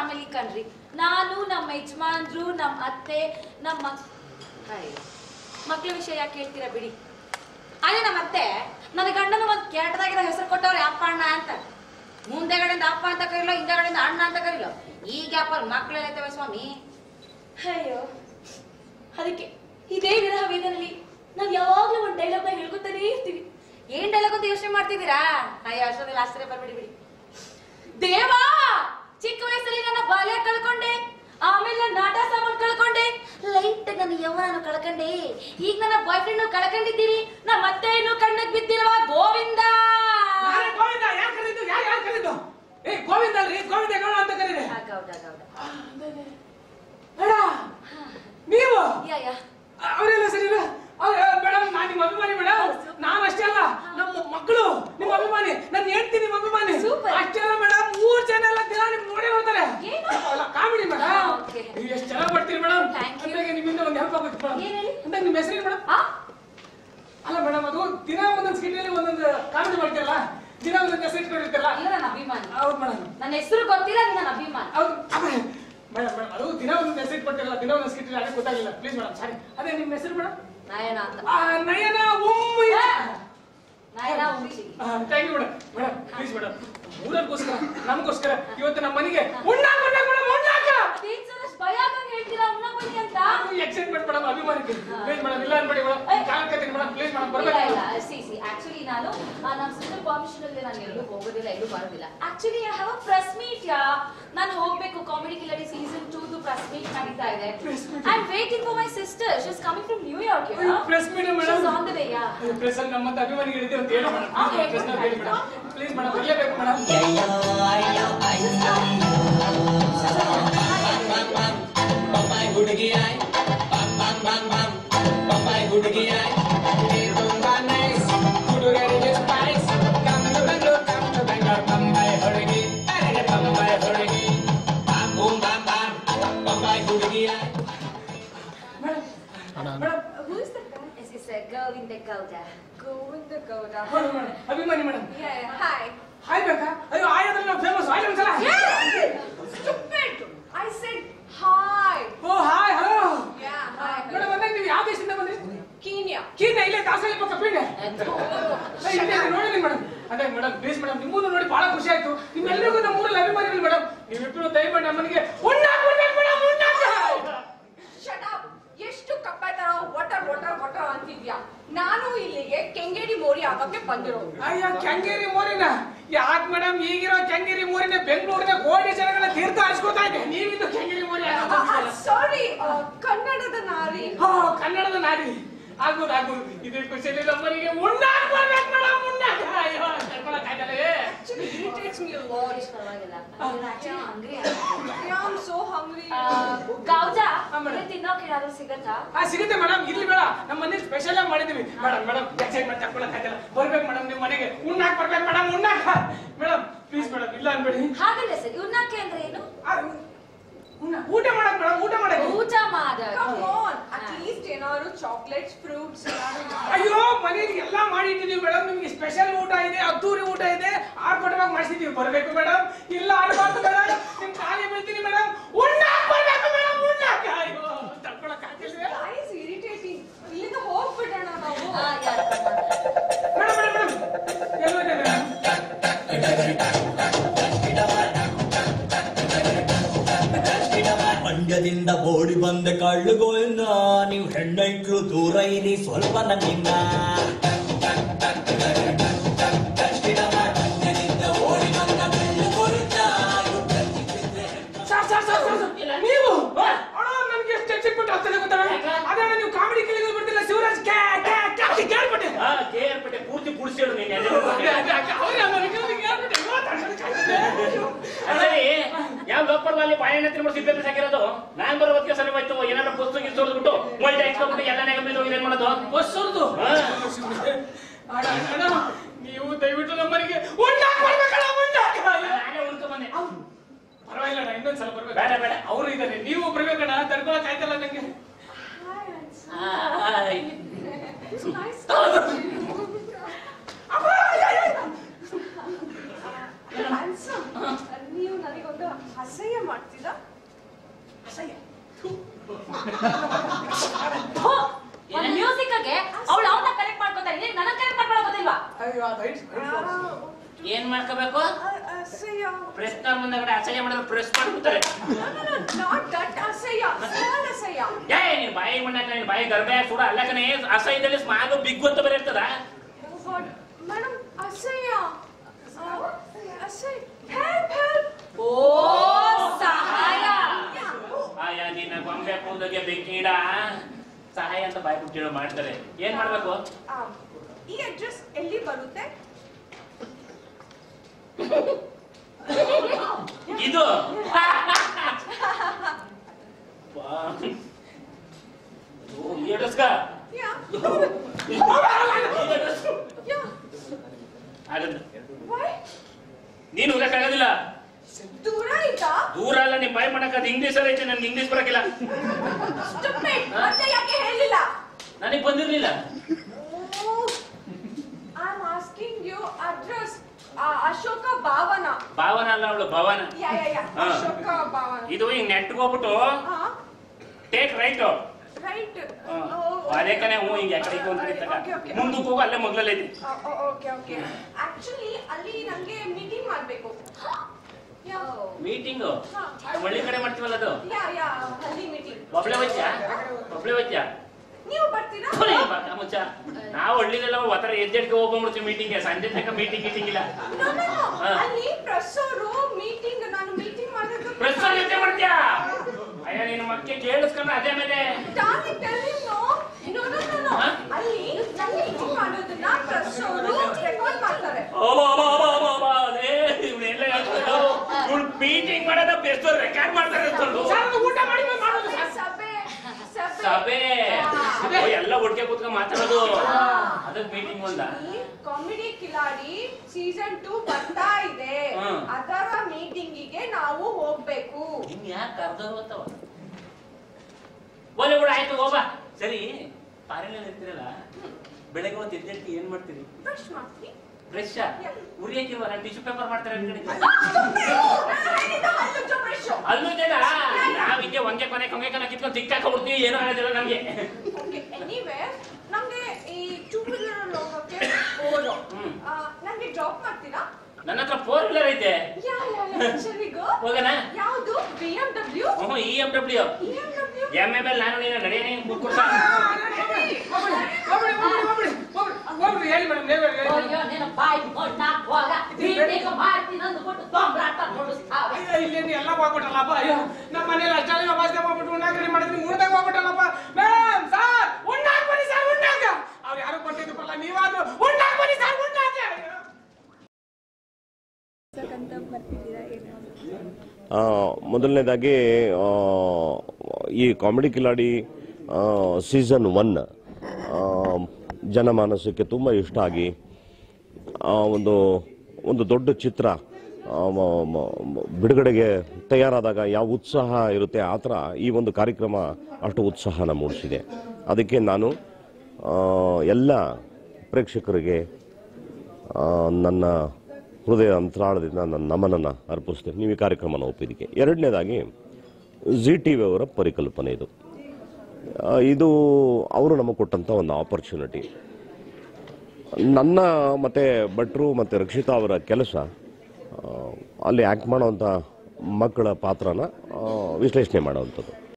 Family ಕಣ್ರಿ ನಾನು ನಮ್ಮ ಯಜಮಾನ್ರು ನಮ್ಮ ಅತ್ತೆ ನಮ್ಮ ಹಾಯ್ ಮಕ್ಳ ವಿಷಯ ಯಾಕೆ ಹೇಳ್ತೀರಾ ಬಿಡಿ ಅದೇ ನಮ್ಮ ಅತ್ತೆ ನನ್ನ ಗಂಡನ ಒಂದು ಕೆಟ್ಟದಾಗಿರೋ ಹೆಸರು ಕೊಟ್ಟವ್ರೆ ಅಪ್ಪ ಅಣ್ಣ ಅಂತ ಮುಂದೆಗಡೆಯಿಂದ ಅಪ್ಪ ಅಂತ ಕರೀಲೋ ಹಿಂದೆಗಡೆಯಿಂದ ಅಣ್ಣ ಅಂತ ಕರೀಲೋ ಈ ಗ್ಯಾಪಲ್ಲಿ ಮಕ್ಕಳೆಲ್ಲೈತವೆ ಸ್ವಾಮಿ ಅಯ್ಯೋ ಅದಕ್ಕೆ ಇದೇ ವಿರಹ ವೇದನಲ್ಲಿ ನಾವ್ ಯಾವಾಗ್ಲೂ ಒಂದ್ ಡೈಲಾಗ್ನ ಹೇಳ್ಕೊತಾನೇ ಇರ್ತೀವಿ ಏನ್ ಡೈಲಾಗ್ ಅಂತ ಯೋಚನೆ ಮಾಡ್ತಿದ್ದೀರಾ ಅಯ್ಯೋ ಅಷ್ಟೊಂದಿಲ್ಲ ಆಶ್ಚರ್ಯ ಬರ್ಬೇಡಿ ಬಿಡಿ ದೇವಾ ಚಿಕ್ಕ ವಯಸ್ಸಲ್ಲಿ ನನ್ನ ಬಾಲ್ಯ ಕಳ್ಕೊಂಡೆ ಆಮೇಲೆ ನನ್ನ ನಾಟ ಸಾಮಾನ್ ಕಳ್ಕೊಂಡೆ ಲೈಟ್ ನನ್ನ ಯೌವನ ಕಳ್ಕೊಂಡೆ ಈಗ ನನ್ನ ಬಾಯ್ ಫ್ರೆಂಡ್ ಕಳ್ಕೊಂಡಿದ್ದೀರಿ ನಮ್ಮ ಮತ್ತೆ ಇನ್ನು ಕಣ್ಣಕ್ ಬಿದ್ದಿಲ್ವಾ ಗೋವಿಂದ ನಾನೇ ಗೋವಿಂದ ಯಾರು ಕರೀತು ಯಾರು ಯಾರು ಕರೀತು ಏ ಗೋವಿಂದ ಅಲ್ರಿ ಗೋವಿಂದ ಗೌಡ ಅಂತ ಕರೀರಿ ಆ, ಗೌಡ ಗೌಡ ಅಣ್ಣ ನೀವು ಯಾ ಯಾ ಅವರೆಲ್ಲ ಸರಿ ಮೇಡಮ್ ನಾನು ನಿಮ್ಮ ಅಭಿಮಾನಿ ಮೇಡಮ್ ನಾನು ಅಷ್ಟೇ ಅಲ್ಲ ನಮ್ಮ ಮಕ್ಕಳು ನಿಮ್ಮ ಅಭಿಮಾನಿ ನನ್ನ ಹೆಂಡತಿ ನಿಮ್ಮ ಅಭಿಮಾನಿ Super. ಅಷ್ಟೇ ಅಲ್ಲ ಮೇಡಮ್ ಮೂರ್ ಜನ ಎಲ್ಲ ದಿನ ನಿಮ್ ನೋಡೇ ಹೋಗ್ತಾರೆ ಏನು? ಅಲ್ಲ ಕಾಮಿಡಿ ಮೇಡಮ್ Okay. ನೀವು ಎಷ್ಟು ಚೆನ್ನಾಗಿ ಮಾಡ್ತೀರಿ ಮೇಡಮ್ Thank you. ಅಂದಾಗೆ ನಿಮ್ಮಿಂದ ಒಂದು ಹೆಲ್ಪ್ ಆಗುತ್ತೆ ಮೇಡಮ್ ಏನ್ ಹೇಳಿ? ಅಂತ ನಿಮ್ಮ ಹೆಸರು ಮೇಡಮ್ ಆ ಅಲ್ಲ ಮೇಡಮ್ ಅದು ದಿನ ಒಂದೊಂದು ಸ್ಕಿಟಲ್ಲಿ ಒಂದೊಂದು ಕಾಮಿಡಿ ಮಾಡ್ತಿರಲ್ಲ ದಿನ ಒಂದೊಂದು ಹೆಸರು ಇಟ್ಕೊಂಡಿರ್ತಿರಲ್ಲ ಇಲ್ಲ ನನ್ನ ಅಭಿಮಾನಿ ಹೌದು ಮೇಡಮ್ ನನ್ನ ಹೆಸರು ಗೊತ್ತಿಲ್ಲ ನೀನ್ ನನ್ನ ಅಭಿಮಾನಿ ಹೌದು ಮೇಡಮ್ ಮೇಡಮ್ ಅದು ದಿನ ಒಂದೊಂದು ಹೆಸರು ಕೊಟ್ಟಿರಲ್ಲ ದಿನ ಒಂದೊಂದು ಸ್ಕಿಟ್ ಅದಕ್ಕೆ ಗೊತ್ತಾಗಿಲ್ಲ ಪ್ಲೀಸ್ ಮೇಡಮ್ ಸಾರಿ ಅದೇ ನಿಮ್ಮ ಹೆಸರು ಮೇಡಮ್ ನಯನ ಅಂತ ನಯನ ಉಮ್ಮಿ ನಯನ ಉಂಚಿ thank you madam madam please madam ಊರಲ್ಗೋಸ್ಕರ ನಮಗೋಸ್ಕರ ಇವತ್ತು ನಮ್ಮ ಮನೆಗೆ ಉಣ್ಣಾಕ ಉಣ್ಣಾಕ ಮೇಡಮ್ ಉಣ್ಣಾಕ ಅದೇನ್ ಸರ್ ಅಷ್ಟ್ ಭಯ ಆಗಂಗ್ ಹೇಳ್ತೀರಾ ಉಣ್ಣಕ್ ಬನ್ನಿ ಅಂತ ಎಕ್ಸೈಟ್ಮೆಂಟ್ ಮೇಡಮ್ ಅಭಿಮಾನಿಗೆ ಪ್ಲೀಸ್ ಮೇಡಮ್ ಇಲ್ಲ ಅನ್ಬೇಡಿ ಮೇಡಮ್ ಕಾಲ್ ಕತ್ತೀನಿ ಮೇಡಮ್ ಪ್ಲೀಸ್ ಮೇಡಮ್ ಇಲ್ಲ ಬರ್ಬೇಕು ಇಲ್ಲ ಸಿ ಸಿ ಆಕ್ಚುಲಿ ನಾನು ಆ, ನಮ್ಮ ಸಿಸ್ಟರ್ ಪರ್ಮಿಷನ್ ಅಲ್ಲಿ ನಾನು ಎಲ್ಲೂ ಹೋಗೋದಿಲ್ಲ ಎಲ್ಲೂ ಬರೋದಿಲ್ಲ actually I have a press meet yeah ನಾನು ಹೋಗ್ಬೇಕು ಕಾಮಿಡಿ ಕಿಲ್ಲಡಿ ಸೀಸನ್ 2 ದು ಪ್ರೆಸ್ ಮೀಟ್ ನಡೀತಾ ಇದೆ Press meet? I am waiting for my sister she is coming from New York you know press medium she madam is on the way yeah press ಅಲ್ಲಿ ನಮ್ಮಂತ ಅಭಿಮಾನಿಗಳು ಇದೆ ಅಂತ ಹೇಳಿ ಮೇಡಮ್ Okay. ಪ್ರೆಸ್ ನಲ್ಲಿ ಹೇಳಿ ಮೇಡಮ್ ಪ್ಲೀಸ್ ಮೇಡಮ್ ಬರಲೇಬೇಕು madam ಪಪ್ಪಾಯಿ ಹುಡುಗಿ ಆಯ್ ಬಂ ಬಂ ಬಂ ಬಂ ಪಪ್ಪಾಯಿ ಹುಡುಗಿ ಆಯ್ ನೀ ತುಂಬಾ ನೈಸ್ ಹುಡುಗರಿಗೆ spice come to Bengaluru come to Bengaluru ಪಂಬಾಯಿ ಹುಡುಗಿ ಅರೆಗೆ ಪಂಬಾಯಿ ಹುಡುಗಿ ಬಾಂ ಬೂಮ್ ಬಾಂ ಬಾಂ ಪಪ್ಪಾಯಿ ಹುಡುಗಿ ಆಯ್ madam madam Who is that guy? This is Govinda Gowda Govinda Gowda. ಹೌದು ಮೇಡಮ್ ಅಭಿಮಾನಿ madam Yeah, yeah. Hi. Hi ಬೇಕಾ ಅಯ್ಯೋ ಆಯದಲ್ಲಿ ನಾವು ಫೇಮಸ್ ಆಯ್ ಒಂದ್ಸಲ Stupid! I said hi. Oh hi hello Yeah, hi. Madam ಅಂದಾಗ ನೀವು ಯಾವ ದೇಶದಿಂದ ಬಂದ್ರಿ Kenya. ಕೀನ ಇಲ್ಲೇ ದಾಸಲ್ಲಿ ಪಕ್ಕ ಪೀಣೆ ನೋಡಿದ್ದೀನಿ ಮೇಡಮ್ ಅದೇ ಮೇಡಮ್ ಪ್ಲೀಸ್ ಮೇಡಮ್ ನಿಮ್ಮನ್ನು ನೋಡಿ ಬಹಳ ಖುಷಿ ಆಯ್ತು ನಿಮ್ಮೆಲ್ಲರಿಗೂ ನಮ್ಮ ಊರಲ್ಲಿ ಅಭಿಮಾನಿಗಳು ಮೇಡಮ್ ನೀವಿಬ್ಬರು ದಯಮಾಡಿ ನಮ್ಮನಿಗೆ ಉಣ್ಣಾಕ್ ಉಣ್ಣಾಕ್ ಮೇಡಮ್ ಉಣ್ಣಾಕ್ Shut up! ಎಷ್ಟು ಕಪ್ಪಾಯ್ತಾರ ವಾಟರ್ ವಾಟರ್ ವಾಟರ್ ಅಂತಿದ್ಯಾ ನಾನು ಇಲ್ಲಿಗೆ ಕೆಂಗೇರಿ ಮೋರಿ ಆಗಕ್ಕೆ ಬಂದಿರೋದು ಅಯ್ಯ ಕೆಂಗೇರಿ ಮೋರಿನ ಯಾಕ್ ಮೇಡಮ್ ಈಗಿರೋ ಕೆಂಗೇರಿ ಮೋರಿನ ಬೆಂಗಳೂರಿನ ಕೋಟಿ ಜನಗಳ ತೀರ್ಥ ಹಚ್ಕೋತಾ ಇದೆ ನೀವಿಂದು ಕೆಂಗೇರಿ ಮೋರಿ ಸಾರಿ ಕನ್ನಡದ ನಾರಿ ಹೋ ಕನ್ನಡದ ನಾಡಿ ಆಗ್ಬೋದು ಆಗ್ಬೋದು ಇದೇ ಖುಷಿಯಲ್ಲಿ ನಮ್ಮನಿಗೆ ಉಣ್ಣಾಕ್ ಬರ್ಬೇಕು ಮೇಡಮ್ ಉಣ್ಣಾಕ್ ಅಯ್ಯೋ ತಡ್ಕೊಳಕ್ಕಾಗಲ್ಲ ಏ. Actually irritates me a lot. ಪರವಾಗಿಲ್ಲ ಹಂಗ್ರಿ Yeah, I'm so hungry. Gowda ಹಾ, madam. ತಿನ್ನೋಕೆ ಏನಾದ್ರು ಸಿಗತ್ತಾ ಆ ಸಿಗುತ್ತೆ ಮೇಡಮ್ ಇಲ್ಲಿ ಬೇಡ ನಮ್ಮ ಮನೇಲಿ ಸ್ಪೆಷಲ್ ಆಗಿ ಮಾಡಿದೀವಿ ಮೇಡಮ್ ಮೇಡಮ್ ಎಕ್ಸೈಟ್ಮೆಂಟ್ ತಗೊಳಕ್ಕಾಗಲ್ಲ ಬರ್ಬೇಕು ಮೇಡಮ್ ನಿಮ್ಮ ಮನೆಗೆ ಉಣ್ಣಾಕ್ ಬರ್ಬೇಕು ಮೇಡಮ್ ಉಣ್ಣಾಕ್ ಮೇಡಮ್ ಪ್ಲೀಸ್ ಮೇಡಮ್ ಇಲ್ಲ ಅನ್ಬೇಡಿ ಹಾಗಲ್ಲ ಸರ್ ಉಣ್ಣಕ್ಕೆ ಅಂದ್ರೆ ಏನು ಆ, ಉಣ್ಣ- ಊಟ ಮಾಡಕ್ ಮೇಡಮ್ ಊಟ ಮಾಡಕ್ಕೆ ಊಟ ಮಾಡ Come on. At least ಏನಾದ್ರು ಚಾಕ್ಲೇಟ್ಸ್ ಫ್ರೂಟ್ಸ್ ಏನಾದ್ರು ಅಯ್ಯೋ ಮನೇಲಿ ಎಲ್ಲಾ ಮಾಡಿಟ್ಟಿದೀವಿ ಮೇಡಮ್ ನಿಮ್ಗೆ ಸ್ಪೆಷಲ್ ಊಟ ಇದೆ ಅದ್ದೂರಿ ಊಟ ಇದೆ ಆರ್ಭಟವಾಗಿ ಮಾಡಿಸಿದೀವಿ ಬರ್ಬೇಕು ಮೇಡಮ್ ಇಲ್ಲ ಅನ್ಬಾರ್ದು ಮೇಡಮ್ ನಿಮ್ ಕಾಲಿ ಬೀಳ್ತೀನಿ ಮೇಡಮ್ ಉಣ್ಣಾಕ್ ಬರ್ಬೇಕು ಮೇಡಮ್ ಉಣ್ಣಾಕ್ ಅಯ್ಯೋ ತಡ್ಕೊಳಕ್ಕಾಗಿಲ್ಲ Guys, irritating. ಇಲ್ಲಿಂದ ಹೋಗ್ಬಿಡೋಣ ನಾವು ಮೇಡಮ್ ಮೇಡಮ್ ಮೇಡಮ್ ಎಲ್ಲೋದೆ ಮೇಡಮ್ ಮಂಡ್ಯದಿಂದ ಓಡಿ ಬಂದ ಕಳ್ಳುಗೋಲ್ನ ನೀವು ಹೆಣ್ಣೈಕ್ಳು ದೂರ ಇರಿ ಸ್ವಲ್ಪ ನನ್ನಿಂದ ಮಂಡ್ಯದಿಂದ ಓಡಿ ಬಂದ ಕಳ್ಳುಗೋಲ್ನ ಇವ್ರು ಕಚ್ಚಿಸಿದ್ರೆ sir sir sir sir, sir ನೀವು ಅಣ್ಣ ನನ್ಗೆ ಎಷ್ಟು ಎಕ್ಸೈಟ್ಮೆಂಟ್ ಆಗ್ತದೆ ಗೊತ್ತಾ ಅದೇ ನೀವು ಕಾಮಿಡಿ ಕೇಳಿದ್ರೆ ಬರ್ತಿಲ್ಲ ಶಿವರಾಜ್ ಕ್ಯಾ ಕ್ಯಾ ಕ್ಯಾ ಅಂತ ಕೇಳ್ಬಿಟ್ಟೆ ಹಾ ಕೇರ್ಪಟ್ಟೆ ಪೂರ್ತಿ ಕುಡಿಸಿಡು ನೀನು ಅದೇ, ಅದೇ, ಅದೇ, ಅವ್ರೇ ಅಮ್ಮ, ನೀವು ಕೇಳಿದ್ರೆ ಕೇಳ್ಬಿಟ್ಟೆ. ಅಯ್ಯೋ, ತಡ್ಕೊಳಕ್ಕಾಗ್ತಿಲ್ಲ. ಅದೇ ಯಾವ ಲೋಕಲ್ ಅಲ್ಲಿ ಬಾಳೆಹಣ್ಣು ತಿನ್ಬಿಟ್ಟು ಸಿಪ್ಪೆ ಸಾಕಿರೋದು ನಾನ್ ಬರೋ ಹೊತ್ತಿಗೆ ಸರಿ ಹೋಯ್ತು ಏನಾದ್ರು ಪುಸ್ತಕ ಗಿಸ್ತು ಹೊಡೆದ್ಬಿಟ್ಟು ಮೊಯ್ಟ್ ಹಾಕ್ಸ್ಕೊಂಡ್ಬಿಟ್ಟು ಎಲ್ಲ ನೆಗ ಮೇಲೆ ಹೋಗಿ ಏನ್ ಮಾಡೋದು ಬಸ್ ಹೊರ್ದು. ಹಾ. ಅಣ್ಣ, ಅಣ್ಣ, ನೀವು ದಯವಿಟ್ಟು ನಮ್ಮನೆಗೆ ಉಣ್ಣಾಕ್ ಬರ್ಬೇಕಣ್ಣ, ಉಣ್ಣಾಕ್. ಅಯ್ಯೋ. ನಾನೇ ಉಳ್ಕೊ ಬಂದೆ ಪರವಾಗಿಲ್ಲ ಅಣ್ಣ, ಇನ್ನೊಂದ್ಸಲ ಬರ್ಬೇಕು ಬೇಡ, ಬೇಡ. ಅವರು ಇದ್ದಾರೆ ನೀವು ಬರ್ಬೇಕಣ್ಣ ತಡ್ಕೊಳಕ್ ಆಯ್ತಲ್ಲ ನಂಗೆ ಆಯ್. It's nice to meet you. Handsome. ನೀವು ನನಗೊಂದು ಅಸಹ್ಯ ಮಾಡ್ತಿದ್ದ ಅಯ್ಯೋ, ಅದು heights, heights falls. ಏನ್ ಮಾಡ್ಕೋಬೇಕು ಅಸಹ್ಯ ಪ್ರಶ್ನ ಮುಂದಗಡೆ ಅಸಹ್ಯ ಮಾಡಿದ್ರೆ ಪ್ರೆಸ್ ಮಾಡ್ಬಿಡ್ತಾರೆ ನಾಟ್ ದಟ್ ಅಸಹ್ಯ ಸ್ಮಾಲ್ ಅಸಹ್ಯ ಏ ನೀನ್ ಬಾಯಿ ಮಣ್ಣಾಕ ನೀನ್ ಬಾಯಿ ಗರ್ಭೆ ಸುಡ ಅಲ್ಲ ಕಣೆ ಅಸಹ್ಯದಲ್ಲಿ ಸ್ಮಾಲ್ ಬಿಗ್ ಅಂತ ಬೇರೆ ಇರ್ತದ ಮೇಡಮ್ ಅಸಹ್ಯ ಆ, ಅಸಹ್ಯ ಹೆಲ್ಪ್ ಹೆಲ್ಪ್ ಓ ಸಹಾಯ ಆಯಾ ನಿನ್ನ ಗೊಂಬೆ ಕೂದಗೆ ಬೆಕ್ಕಿಡ ಸಹಾಯ ಅಂತ ಬಾಯಿ ಬಿಟ್ಟಿರೋ ಮಾಡ್ತಾರೆ ಏನ್ ಮಾಡ್ಬೇಕು ಈ ಅಡ್ರೆಸ್ ಎಲ್ಲಿ ಬರುತ್ತೆ ಇದು ಯಾ ಯಾ ವೈ ನೀನು ಹೋಗಕ್ಕಾಗೋದಿಲ್ಲ ದೂರ ಆಯ್ತಾ ದೂರ ಅಲ್ಲ ನಿಮ್ ಬಾಯಿ ಮಾಡಕ್ ಅದು ಇಂಗ್ಲೀಷ್ ಅಲ್ಲಿ ಐತೆ ನನ್ಗೆ ಇಂಗ್ಲೀಷ್ ಬರಕಿಲ್ಲ ಸ್ಟುಪಿಡ್ ಮತ್ತೆ ಯಾಕೆ ಹೇಳಿಲ್ಲ ನನಗ್ ಬಂದಿರ್ಲಿಲ್ಲ I am asking you address Ashoka Bhavana Bhavana ಅಲ್ಲ ಅವಳು ಭವನ ಯಾ ಯಾ ಯಾ ಹಾ. ಅಶೋಕ ಭಾವನ ಇದು ಹಿಂಗ್ ನೆಟ್ಗೆ ಹೋಗ್ಬಿಟ್ಟು ಹಾ ಟೇಕ್ ರೈಟ್ ರೈಟ್ ಅದೇ ಕಣೆ ಹ್ಞೂ ಹಿಂಗೆ ಯಾಕಡೆ ಒಂದು ಕಡೆ ತಗ Okay, okay. ಮುಂದಕ್ಕೆ ಹೋಗು ಅಲ್ಲೇ ಮೊಗ್ಲಲ್ಲಿ ಐತಿ ಓಕೆ ಓಕೆ ಆಕ್ಚುಲಿ ಅಲ್ಲಿ ನಂಗೆ ಮೀಟಿಂಗ್ ಮಾಡ್ಬೇಕು ಯಾ ಮೀಟಿಂಗು ಹಾ. ಹಳ್ಳಿ ಕಡೆ ಮಾಡ್ತೀವಲ್ಲ ಅದು ಯಾ ಯಾ ಅಲ್ಲಿ ಮೀಟಿಂಗ್ ಒಬ್ಳೆ ವೈದ್ಯ ಒಬ್ಳೆ ವೈದ್ಯ ನೀವು ಬರ್ತೀರಾ ಮುಚ್ಚ ನಾವು ಹಳ್ಳಿಲೆಲ್ಲ ಒತ್ತರ ಎದ್ದೆಡ್ಗೆ ಹೋಗ್ಬಿಡ್ತೀವಿ ಮೀಟಿಂಗ್ಗೆ ಸಂಜೆ ತನಕ ಮೀಟಿಂಗ್ ಗೀಟಿಂಗ್ ಇಲ್ಲ No, no, no. ಹಾ. ಅಲ್ಲಿ ಪ್ರೆಸ್ ಅವರು ಮೀಟಿಂಗ್ ನಾನು ಮೀಟಿಂಗ್ ಮಾಡೋದು ಪ್ರೆಸ್ ಜೊತೆ ಮಾಡ್ತೀಯಾ ಅಯ್ಯ ನಿನ್ನ ಮಕ್ಕೆ ಕೇಳಿಸ್ಕೊಂಡು ಅದೇ ಮೇಲೆ Darling, tell him no. No, no, no, no. ಹಾ? ಅಲ್ಲಿ ನಾನು ಮೀಟಿಂಗ್ ಮಾಡೋದನ್ನ ಪ್ರೆಸ್ ಅವರು ರೆಕಾರ್ಡ್ ಮಾಡ್ತಾರೆ ಮೀಟಿಂಗ್ ಮಾಡೋದ ಬೆಸ್ಟ್ ರೆಕಾರ್ಡ್ ಮಾಡ್ತಾರೆ ಅಂತಂದು. ಸರ್, ಅದು ಊಟ ಮಾಡಿ ಮೇಲೆ ಮಾಡೋದು ಸರ್. ಸಭೆ ಸಭೆ ಸಭೆ ಹಾ. ಓ, ಎಲ್ಲ ಒಟ್ಟಿಗೆ ಕೂತ್ಕೊಂಡು ಮಾತಾಡೋದು ಅದಕ್ಕೆ ಮೀಟಿಂಗ್ ಒಂದ ಕಾಮಿಡಿ ಕಿಲಾಡಿ ಸೀಸನ್ ಟೂ ಬರ್ತಾ ಇದೆ ಹ್ಮ್. ಅದರ ಮೀಟಿಂಗಿಗೆ ನಾವು ಹೋಗ್ಬೇಕು ನಿಮ್ ಯಾಕೆ ಕರ್ದವ್ರು ಅಂತವ ಓಲೆ ಬಿಡು ಆಯ್ತು ಹೋಗ ಸರಿ ಪಾರಿನಲ್ಲಿ ಇರ್ತೀರಲ್ಲ ಬೆಳಗ್ಗೆ ಹೊತ್ತು ಎದ್ದೇಳ್ತಿ ಏನ್ ಮಾಡ್ತೀರಿ ಬ್ರಷ್ ಮಾಡ್ತೀನಿ ಬ್ರಷ್ ಉರಿಯಕ್ಕಿಲ್ವಲ್ಲ ಟಿಶ್ಯೂ ಪೇಪರ್ ಮಾಡ್ತಾರೆ ಅನ್ಕಡೆ ಬ್ರಷ್ ಅಲ್ಲೂ ಜನ ನಾವ್ ಹಿಂಗೆ ಒಂಗೆ ಕೊನೆ ಕೊಂಗೆ ಕೊನೆ ಕಿತ್ಕೊಂಡು ತಿಕ್ಕಾಕೊಂಡ್ಬಿಡ್ತೀವಿ ಏನೂ ಆಗೋದಿಲ್ಲ ನಮ್ಗೆ ಓಕೆ ಎನಿವೇ ನಮ್ಗೆ ಈ ಟೂ ವೀಲರ್ ಹೋಗೋಕೆ ಓಡೋ ಹ್ಮ್. ನಂಗೆ ಡ್ರಾಪ್ ಮಾಡ್ತೀರಾ ನನ್ನ ಹತ್ರ ಫೋರ್ ವೀಲರ್ ಐತೆ ಯಾ ಯಾ ಯಾ ಶಲ್ ವಿ ಗೋ ಹೋಗೋಣ ಯಾವುದು ಬಿ ಎಂ ಡಬ್ಲ್ಯೂ ಹ್ಞೂ E M W E M W M M L ನಾನು ನೀನು ನಡೆಯನೇ ಕೂತ್ಕೊಡ್ಸ ಹೋಗ್ಬಿಡಿ, ಹೋಗ್ಬಿಡಿ, ಹೋಗ್ಬಿಡಿ, ಹೋಗ್ಬಿಡಿ, ಹೋಗ್ಬಿಡಿ, ಹೇಳಿ ಮೇಡಮ್ ನೀವೇ ಹೇಳಿ ಅಯ್ಯೋ ನಿನ್ನ ಬಾಯಿ ಮಣ್ಣಾಗುವಾಗ ಮೀಟಿಂಗ್ ಮಾಡ್ತೀನಿ ಅಂದ್ಬಿಟ್ಟು ತೊಂಬರಾಟ ನೋಡಿಸ್ತಾವೆ ಅಯ್ಯೋ, ಇಲ್ಲಿ ನೀವು ಎಲ್ಲ ಹೋಗ್ಬಿಟ್ಟಲ್ಲಪ್ಪ ಅಯ್ಯೋ ನಮ್ಮ ಮನೇಲಿ ಅಷ್ಟೆಲ್ಲ ವ್ಯವಸ್ಥೆ ಮಾಡ್ಬಿಟ್ಟು ಉಣ್ಣಾಕ ರೆಡಿ ಮಾಡಿದ್ರಿ ಮುಡ್ದಾಗ ಹೋಗ್ಬಿಟ್ಟಲ್ಲಪ್ಪ ಮೇಡಮ್ ಸರ್ ಉಣ್ಣಾಕ ಬನ್ನಿ ಸರ್ ಉಣ್ಣಾಕ ಅವ್ರು ಯಾರು ಕೊಟ್ಟಿದ್ದಪ್ಪಲ್ಲ ನೀವಾದ್ರೂ ಉಣ್ಣಾಕ ಬನ್ನಿ ಸರ್ ಉಣ್ಣಾಕ ಅಯ್ಯೋ. ಆ, ಮೊದಲನೇದಾಗಿ ಆ, ಈ ಕಾಮಿಡಿ ಕಿಲಾಡಿ ಸೀಸನ್ ಒನ್ ಜನಮಾನಸಕ್ಕೆ ತುಂಬ ಇಷ್ಟ ಆಗಿ ಆ, ಒಂದು ಒಂದು ದೊಡ್ಡ ಚಿತ್ರ ಆ, ಮ- ಮ- ಮ- ಬಿಡುಗಡೆಗೆ ತಯಾರಾದಾಗ ಯಾವ ಉತ್ಸಾಹ ಇರುತ್ತೆ ಆ ಥರ ಈ ಒಂದು ಕಾರ್ಯಕ್ರಮ ಅಷ್ಟು ಉತ್ಸಾಹನ ಮೂಡಿಸಿದೆ ಅದಕ್ಕೆ ನಾನು ಆ, ಎಲ್ಲ ಪ್ರೇಕ್ಷಕರಿಗೆ ಆ, ನನ್ನ ಹೃದಯ ಅಂತರಾಳದಿಂದ ನನ್ನ ನಮನನ್ನು ಅರ್ಪಿಸ್ತೇನೆ ನೀವು ಈ ಕಾರ್ಯಕ್ರಮನ ಒಪ್ಪಿದ್ದಕ್ಕೆ ಎರಡನೇದಾಗಿ ಜಿ ಟಿ ವಿ ಅವರ ಪರಿಕಲ್ಪನೆ ಇದು ಆ, ಇದು ಅವರು ನಮಗೆ ಕೊಟ್ಟಂಥ ಒಂದು ಆಪರ್ಚುನಿಟಿ ನನ್ನ ಮತ್ತು ಭಟ್ರು ಮತ್ತು ರಕ್ಷಿತಾ ಅವರ ಕೆಲಸ ಆ, ಅಲ್ಲಿ ಆ್ಯಕ್ಟ್ ಮಾಡೋವಂಥ ಮಕ್ಕಳ ಪಾತ್ರನ ಆ, ವಿಶ್ಲೇಷಣೆ ಮಾಡೋವಂಥದ್ದು